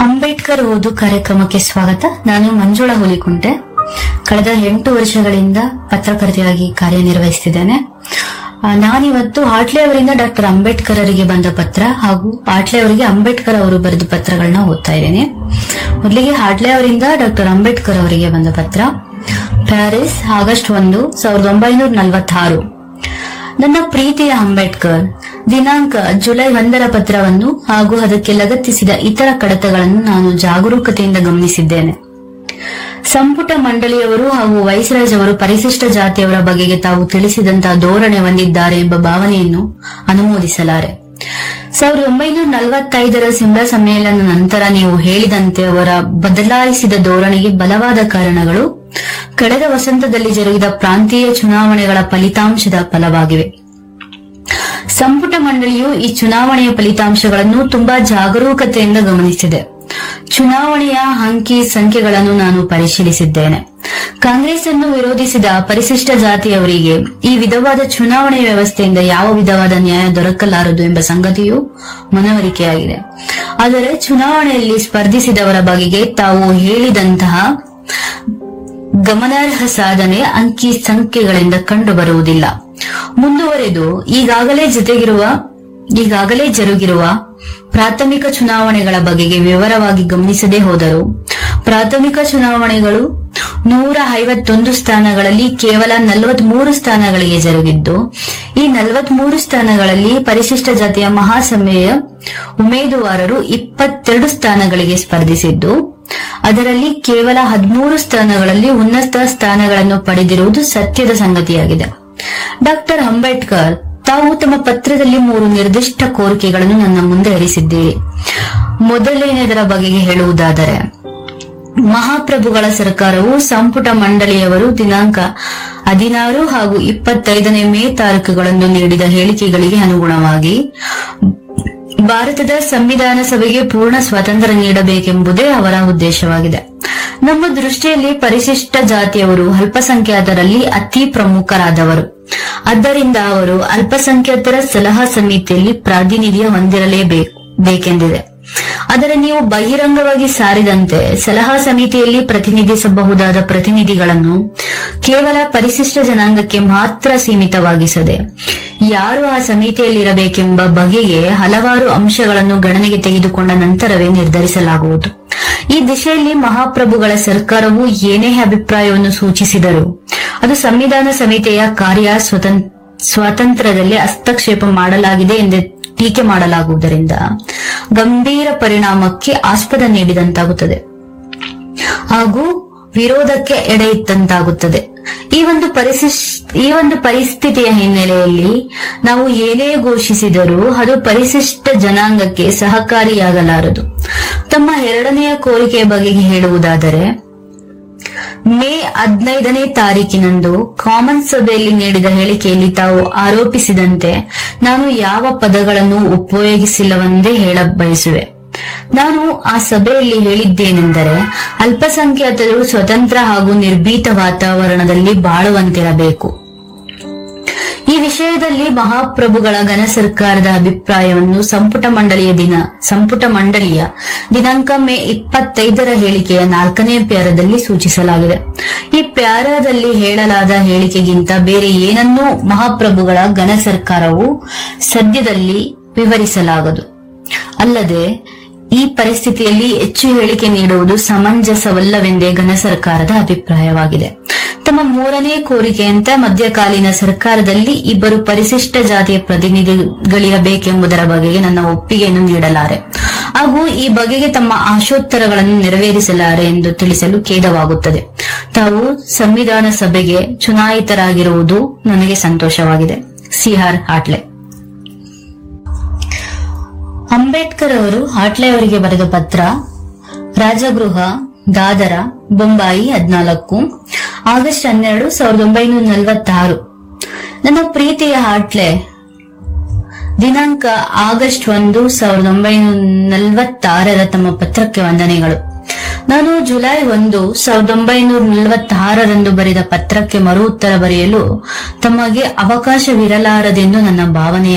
ಅಂಬೇಡ್ಕರ್ ಓದು ಕಾರ್ಯಕ್ರಮಕ್ಕೆ ಸ್ವಾಗತ ನಾನು ಮಂಜುಳಾ ಹುಲಿಕುಂಟೆ ಕಳೆದ ಎಂಟು ವರ್ಷಗಳಿಂದ ಪತ್ರಕರ್ತೆಯಾಗಿ ಕಾರ್ಯನಿರ್ವಹಿಸುತ್ತಿದ್ದೇನೆ ಆ, ನಾನಿವತ್ತು ಆಟ್ಲೆ ಅವರಿಂದ ಡಾಕ್ಟರ್ ಅಂಬೇಡ್ಕರ್ ಅವರಿಗೆ ಬಂದ ಪತ್ರ ಹಾಗೂ ಆಟ್ಲೆ ಅವರಿಗೆ ಅಂಬೇಡ್ಕರ್ ಅವರು ಬರೆದ ಪತ್ರಗಳನ್ನ ಓದ್ತಾ ಇದ್ದೇನೆ ಮೊದಲಿಗೆ ಹಾಟ್ಲೆ ಅವರಿಂದ ಡಾಕ್ಟರ್ ಅಂಬೇಡ್ಕರ್ ಅವರಿಗೆ ಬಂದ ಪತ್ರ ಪ್ಯಾರಿಸ್ ಆಗಸ್ಟ್ ಒಂದು ಸಾವಿರದ ಒಂಬೈನೂರ ನಲವತ್ತಾರು ನನ್ನ ಪ್ರೀತಿಯ ಅಂಬೇಡ್ಕರ್ ದಿನಾಂಕ ಜುಲೈ ಒಂದರ ಪತ್ರವನ್ನು ಹಾಗೂ ಅದಕ್ಕೆ ಲಗತ್ತಿಸಿದ ಇತರ ಕಡತಗಳನ್ನು ನಾನು ಜಾಗರೂಕತೆಯಿಂದ ಗಮನಿಸಿದ್ದೇನೆ ಸಂಪುಟ ಮಂಡಳಿಯವರು ಹಾಗೂ ವೈಸ್ರಾಜ್ ಅವರು ಪರಿಶಿಷ್ಟ ಜಾತಿಯವರ ಬಗೆಗೆ ತಾವು ತಿಳಿಸಿದಂತಹ ಧೋರಣೆ ಹೊಂದಿದ್ದಾರೆ ಎಂಬ ಭಾವನೆಯನ್ನು ಅನುಮೋದಿಸಲಾರೆ ಸಾವಿರದ ಒಂಬೈನೂರ ನಲವತ್ತೈದರ ಸಿಮ್ಲಾ ಸಮ್ಮೇಳನ ನಂತರ ನೀವು ಹೇಳಿದಂತೆ ಅವರ ಬದಲಾಯಿಸಿದ ಧೋರಣೆಗೆ ಬಲವಾದ ಕಾರಣಗಳು ಕಳೆದ ವಸಂತದಲ್ಲಿ ಜರುಗಿದ ಪ್ರಾಂತೀಯ ಚುನಾವಣೆಗಳ ಫಲಿತಾಂಶದ ಫಲವಾಗಿವೆ ಸಂಪುಟ ಮಂಡಳಿಯು ಈ ಚುನಾವಣೆಯ ಫಲಿತಾಂಶಗಳನ್ನು ತುಂಬಾ ಜಾಗರೂಕತೆಯಿಂದ ಗಮನಿಸಿದೆ ಚುನಾವಣೆಯ ಅಂಕಿ ಸಂಖ್ಯೆಗಳನ್ನು ನಾನು ಪರಿಶೀಲಿಸಿದ್ದೇನೆ ಕಾಂಗ್ರೆಸ್ ಅನ್ನು ವಿರೋಧಿಸಿದ ಪರಿಶಿಷ್ಟ ಜಾತಿಯವರಿಗೆ ಈ ವಿಧವಾದ ಚುನಾವಣೆ ವ್ಯವಸ್ಥೆಯಿಂದ ಯಾವ ವಿಧವಾದ ನ್ಯಾಯ ದೊರಕಲಾರದು ಎಂಬ ಸಂಗತಿಯು ಮನವರಿಕೆಯಾಗಿದೆ ಆದರೆ ಚುನಾವಣೆಯಲ್ಲಿ ಸ್ಪರ್ಧಿಸಿದವರ ಬಗೆಗೆ ತಾವು ಹೇಳಿದಂತಹ ಗಮನಾರ್ಹ ಸಾಧನೆ ಅಂಕಿ ಸಂಖ್ಯೆಗಳಿಂದ ಕಂಡು ಬರುವುದಿಲ್ಲ ಮುಂದುವರೆದು ಈಗಾಗಲೇ ಜೊತೆಗಿರುವ ಈಗಾಗಲೇ ಜರುಗಿರುವ ಪ್ರಾಥಮಿಕ ಚುನಾವಣೆಗಳ ಬಗೆಗೆ ವಿವರವಾಗಿ ಗಮನಿಸದೇ ಹೋದರು ಪ್ರಾಥಮಿಕ ಚುನಾವಣೆಗಳು ನೂರ ಐವತ್ತೊಂದು ಸ್ಥಾನಗಳಲ್ಲಿ ಕೇವಲ ನಲವತ್ಮೂರು ಸ್ಥಾನಗಳಿಗೆ ಜರುಗಿದ್ದು ಈ ನಲವತ್ಮೂರು ಸ್ಥಾನಗಳಲ್ಲಿ ಪರಿಶಿಷ್ಟ ಜಾತಿಯ ಮಹಾಸಭೆಯ ಉಮೇದುವಾರರು ಇಪ್ಪತ್ತೆರಡು ಸ್ಥಾನಗಳಿಗೆ ಸ್ಪರ್ಧಿಸಿದ್ದು ಅದರಲ್ಲಿ ಕೇವಲ ಹದಿಮೂರು ಸ್ಥಾನಗಳಲ್ಲಿ ಉನ್ನತ ಸ್ಥಾನಗಳನ್ನು ಪಡೆದಿರುವುದು ಸತ್ಯದ ಸಂಗತಿಯಾಗಿದೆ ಡಾಕ್ಟರ್ ಅಂಬೇಡ್ಕರ್ ತಾವು ತಮ್ಮ ಪತ್ರದಲ್ಲಿ ಮೂರು ನಿರ್ದಿಷ್ಟ ಕೋರಿಕೆಗಳನ್ನು ನನ್ನ ಮುಂದೆ ಇರಿಸಿದ್ದೀರಿ ಮೊದಲನೆಯದರ ಬಗೆಗೆ ಹೇಳುವುದಾದರೆ ಮಹಾಪ್ರಭುಗಳ ಸರ್ಕಾರವು ಸಂಪುಟ ಮಂಡಳಿಯವರು ದಿನಾಂಕ ಹದಿನಾರು ಹಾಗೂ ಇಪ್ಪತ್ತೈದನೇ ಮೇ ತಾರೀಕುಗಳನ್ನು ನೀಡಿದ ಹೇಳಿಕೆಗಳಿಗೆ ಅನುಗುಣವಾಗಿ ಭಾರತದ ಸಂವಿಧಾನ ಸಭೆಗೆ ಪೂರ್ಣ ಸ್ವಾತಂತ್ರ್ಯ ನೀಡಬೇಕೆಂಬುದೇ ಅವರ ಉದ್ದೇಶವಾಗಿದೆ ನಮ್ಮ ದೃಷ್ಟಿಯಲ್ಲಿ ಪರಿಶಿಷ್ಟ ಜಾತಿಯವರು ಅಲ್ಪಸಂಖ್ಯಾತರಲ್ಲಿ ಅತಿ ಪ್ರಮುಖರಾದವರು ಆದ್ದರಿಂದ ಅವರು ಅಲ್ಪಸಂಖ್ಯಾತರ ಸಲಹಾ ಸಮಿತಿಯಲ್ಲಿ ಪ್ರಾತಿನಿಧ್ಯ ಹೊಂದಿರಲೇಬೇಕು ಬೇಕೆಂದಿದೆ ಆದರೆ ನೀವು ಬಹಿರಂಗವಾಗಿ ಸಾರಿದಂತೆ ಸಲಹಾ ಸಮಿತಿಯಲ್ಲಿ ಪ್ರತಿನಿಧಿಸಬಹುದಾದ ಪ್ರತಿನಿಧಿಗಳನ್ನು ಕೇವಲ ಪರಿಶಿಷ್ಟ ಜನಾಂಗಕ್ಕೆ ಮಾತ್ರ ಸೀಮಿತವಾಗಿಸದೆ ಯಾರು ಆ ಸಮಿತಿಯಲ್ಲಿರಬೇಕೆಂಬ ಬಗೆಗೆ ಹಲವಾರು ಅಂಶಗಳನ್ನು ಗಣನೆಗೆ ತೆಗೆದುಕೊಂಡ ನಂತರವೇ ನಿರ್ಧರಿಸಲಾಗುವುದು ಈ ದಿಶೆಯಲ್ಲಿ ಮಹಾಪ್ರಭುಗಳ ಸರ್ಕಾರವು ಏನೇ ಅಭಿಪ್ರಾಯವನ್ನು ಸೂಚಿಸಿದರೂ ಅದು ಸಂವಿಧಾನ ಸಮಿತಿಯ ಕಾರ್ಯ ಸ್ವತಂ- ಸ್ವಾತಂತ್ರ್ಯದಲ್ಲಿ ಹಸ್ತಕ್ಷೇಪ ಮಾಡಲಾಗಿದೆ ಎಂದು ಟೀಕೆ ಮಾಡಲಾಗುವುದರಿಂದ ಗಂಭೀರ ಪರಿಣಾಮಕ್ಕೆ ಆಸ್ಪದ ನೀಡಿದಂತಾಗುತ್ತದೆ ಹಾಗೂ ವಿರೋಧಕ್ಕೆ ಎಡೆಯಿಟ್ಟಂತಾಗುತ್ತದೆ ಈ ಒಂದು ಪರಿಶಿಷ್ಟ ಈ ಒಂದು ಪರಿಸ್ಥಿತಿಯ ಹಿನ್ನೆಲೆಯಲ್ಲಿ ನಾವು ಏನೇ ಘೋಷಿಸಿದರೂ ಅದು ಪರಿಶಿಷ್ಟ ಜನಾಂಗಕ್ಕೆ ಸಹಕಾರಿಯಾಗಲಾರದು ತಮ್ಮ ಎರಡನೆಯ ಕೋರಿಕೆಯ ಬಗೆಗೆ ಹೇಳುವುದಾದರೆ ಮೇ ಹದಿನೈದನೇ ತಾರೀಕಿನಂದು ಕಾಮನ್ ಸಭೆಯಲ್ಲಿ ನೀಡಿದ ಹೇಳಿಕೆಯಲ್ಲಿ ತಾವು ಆರೋಪಿಸಿದಂತೆ ನಾನು ಯಾವ ಪದಗಳನ್ನು ಉಪಯೋಗಿಸಿಲ್ಲವೆಂದೇ ಹೇಳ ಬಯಸುವೆ ನಾನು ಆ ಸಭೆಯಲ್ಲಿ ಹೇಳಿದ್ದೇನೆಂದರೆ ಅಲ್ಪಸಂಖ್ಯಾತರು ಸ್ವತಂತ್ರ ಹಾಗೂ ನಿರ್ಭೀತ ವಾತಾವರಣದಲ್ಲಿ ಬಾಳುವಂತಿರಬೇಕು ಈ ವಿಷಯದಲ್ಲಿ ಮಹಾಪ್ರಭುಗಳ ಘನ ಸರ್ಕಾರದ ಅಭಿಪ್ರಾಯವನ್ನು ಸಂಪುಟ ಮಂಡಳಿಯ ದಿನ ಸಂಪುಟ ಮಂಡಳಿಯ ದಿನಾಂಕ ಮೇ ಇಪ್ಪತ್ತೈದರ ಹೇಳಿಕೆಯ ನಾಲ್ಕನೇ ಪ್ಯಾರದಲ್ಲಿ ಸೂಚಿಸಲಾಗಿದೆ ಈ ಪ್ಯಾರದಲ್ಲಿ ಹೇಳಲಾದ ಹೇಳಿಕೆಗಿಂತ ಬೇರೆ ಏನನ್ನೂ ಮಹಾಪ್ರಭುಗಳ ಘನ ಸರ್ಕಾರವು ಸದ್ಯದಲ್ಲಿ ವಿವರಿಸಲಾಗದು ಅಲ್ಲದೆ ಈ ಪರಿಸ್ಥಿತಿಯಲ್ಲಿ ಹೆಚ್ಚು ಹೇಳಿಕೆ ನೀಡುವುದು ಸಮಂಜಸವಲ್ಲವೆಂದೇ ಘನ ಸರ್ಕಾರದ ಅಭಿಪ್ರಾಯವಾಗಿದೆ ತಮ್ಮ ಮೂರನೇ ಕೋರಿಕೆಯಂತೆ ಮಧ್ಯಕಾಲೀನ ಸರ್ಕಾರದಲ್ಲಿ ಇಬ್ಬರು ಪರಿಶಿಷ್ಟ ಜಾತಿಯ ಪ್ರತಿನಿಧಿಗಳಿರಬೇಕೆಂಬುದರ ಬಗೆಗೆ ನನ್ನ ಒಪ್ಪಿಗೆಯನ್ನು ನೀಡಲಾರೆ ಹಾಗೂ ಈ ಬಗೆಗೆ ತಮ್ಮ ಆಶೋತ್ತರಗಳನ್ನು ನೆರವೇರಿಸಲಾರೆ ಎಂದು ತಿಳಿಸಲು ಖೇದವಾಗುತ್ತದೆ ತಾವು ಸಂವಿಧಾನ ಸಭೆಗೆ ಚುನಾಯಿತರಾಗಿರುವುದು ನನಗೆ ಸಂತೋಷವಾಗಿದೆ ಸಿಆರ್ ಹಾಟ್ಲೆ ಅಂಬೇಡ್ಕರ್ ಅವರು ಹಾಟ್ಲೆ ಅವರಿಗೆ ಬರೆದ ಪತ್ರ ರಾಜಗೃಹ ದಾದರ ಬೊಂಬಾಯಿ ಹದಿನಾಲ್ಕು ಆಗಸ್ಟ್ ಹನ್ನೆರಡು ಸಾವಿರದ ಒಂಬೈನೂರ ನಲವತ್ತಾರು ನನ್ನ ಪ್ರೀತಿಯ ಹಾಟ್ಲೆ ದಿನಾಂಕ ಆಗಸ್ಟ್ ಒಂದು ಸಾವಿರದ ಒಂಬೈನೂರ ನಲವತ್ತಾರರ ತಮ್ಮ ಪತ್ರಕ್ಕೆ ವಂದನೆಗಳು ನಾನು ಜುಲೈ ಒಂದು ಸಾವಿರದ ಒಂಬೈನೂರ ನಲವತ್ತಾರರಂದು ಬರೆದ ಪತ್ರಕ್ಕೆ ಮರು ಉತ್ತರ ಬರೆಯಲು ತಮಗೆ ಅವಕಾಶವಿರಲಾರದೆಂದು ನನ್ನ ಭಾವನೆಯಾಗಿದೆ